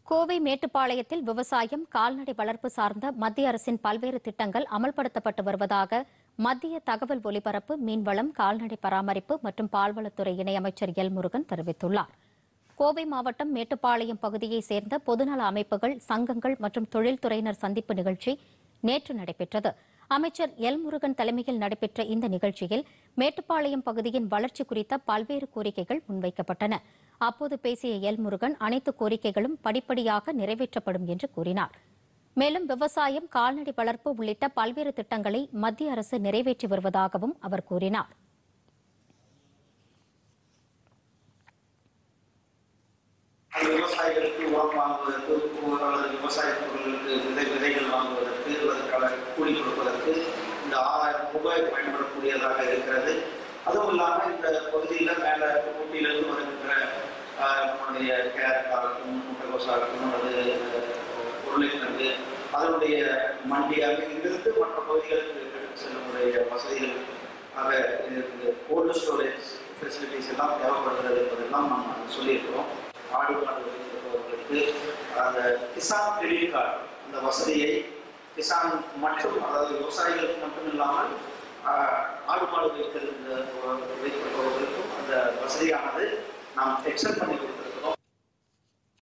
கோவை மேட்டுப்பாளையத்தில் விவசாயம் கால்நடை வளர்ப்பு சார்ந்த மத்திய அரசின் பல்வேறு திட்டங்கள் அமல்படுத்தப்பட்டு வருவதாக மத்திய தகவல் ஒலிபரப்பு மீன்வளம் கால்நடை பராமரிப்பு மற்றும் பால்வளத்துறை இணையமைச்சர் எல் முருகன் தெரிவித்துள்ளார் கோவை மாவட்டம் மேட்டுப்பாளையம் பகுதியைச் சேர்ந்த பொதுநல அமைப்புகள் சங்கங்கள் மற்றும் தொழில்துறையினர் சந்திப்பு நிகழ்ச்சி நேற்று நடைபெற்றது அமைச்சர் எல் முருகன் தலைமையில் நடைபெற்ற இந்த நிகழ்ச்சியில் மேட்டுப்பாளையம் பகுதியின் வளர்ச்சி குறித்த பல்வேறு கோரிக்கைகள் முன்வைக்கப்பட்டன அப்போது பேசிய எல் முருகன் அனைத்து கோரிக்கைகளும் படிப்படியாக நிறைவேற்றப்படும் என்று கூறினார் மேலும் விவசாயம் கால்நடை வளர்ப்பு உள்ளிட்ட பல்வேறு திட்டங்களை மத்திய அரசு நிறைவேற்றி வருவதாகவும் அவர் கூறினார் அந்த விவசாயிகளுக்கு உரம் வாங்குவதற்கு ஒரு அல்லது விவசாய பொருட்களுக்கு விதை விதைகள் வாங்குவதற்கு அதற்கான கூலி கொடுப்பதற்கு இந்த ஆறாயிரம் ரூபாய் பயன்படக்கூடியதாக இருக்கிறது அதுவும் இல்லாமல் இந்த பகுதியில் மேலே ஊட்டியிலிருந்து வருகின்ற ஆஹ், நம்முடைய கேரட் ஆகட்டும் முட்டைகோஸ் ஆகட்டும் அல்லது உருளைக்கிழங்கு அதனுடைய மண்டியாக இங்கிருந்து மற்ற பகுதிகளுக்கு எடுத்து செல்லக்கூடிய வசதிகள் ஆக இந்த கோல்டு ஸ்டோரேஜ் ஃபெசிலிட்டிஸ் எல்லாம் தேவைப்படுகிறது என்பதெல்லாம் நம்ம சொல்லியிருக்கிறோம் ஆடு மாடு வைத்திருப்பவர்களுக்கு அந்த கிசான் கிரெடிட் கார்டு அந்த வசதியை கிசான் மட்டும் அதாவது விவசாயிகளுக்கு மட்டும் இல்லாமல் ஆஹ், ஆடு மாடு வைத்திருந்த வைத்திருப்பவர்களுக்கும் அந்த வசதியானது நாம் எக்ஸ்டெண்ட் பண்ணி கொடுக்க